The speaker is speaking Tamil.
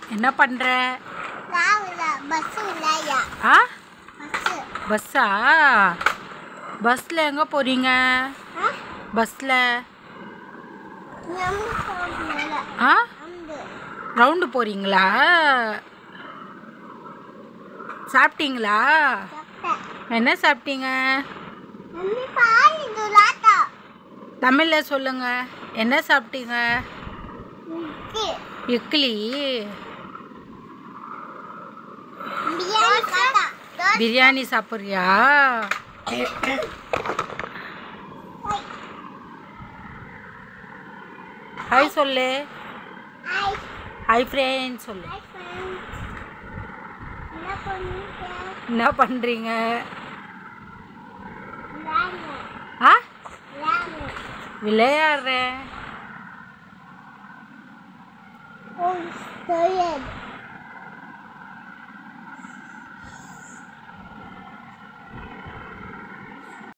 என்ன பண்ணுற ராவில பஸ் இல்லையா ஆ பஸ் பஸ்ஸா பஸ்ஸில் எங்கே போகிறீங்க பஸ்ஸில் நம்ம போகல ஆ அம்பு ரவுண்டு போகிறீங்களா சாப்பிட்டீங்களா சப்பை என்ன சாப்பிட்டீங்க மம்மி பால் துலாட்டா தமிழில் சொல்லுங்கள் என்ன சாப்பிட்டீங்க இட்லி இட்லி பிரியாணி காட்டா தோசை பிரியாணி சாப்பிட்றியா ஹாய் சொல்லு ஹாய் ஹாய் ஃப்ரெண்ட் சொல்லு ஹாய் ஃப்ரெண்ட்ஸ் என்ன பண்ணுங்க என்ன பண்ணுறீங்க விளையாடுங்க ஆ விளையாடுங்க விளையாடுறேன் ஓ தெரியாது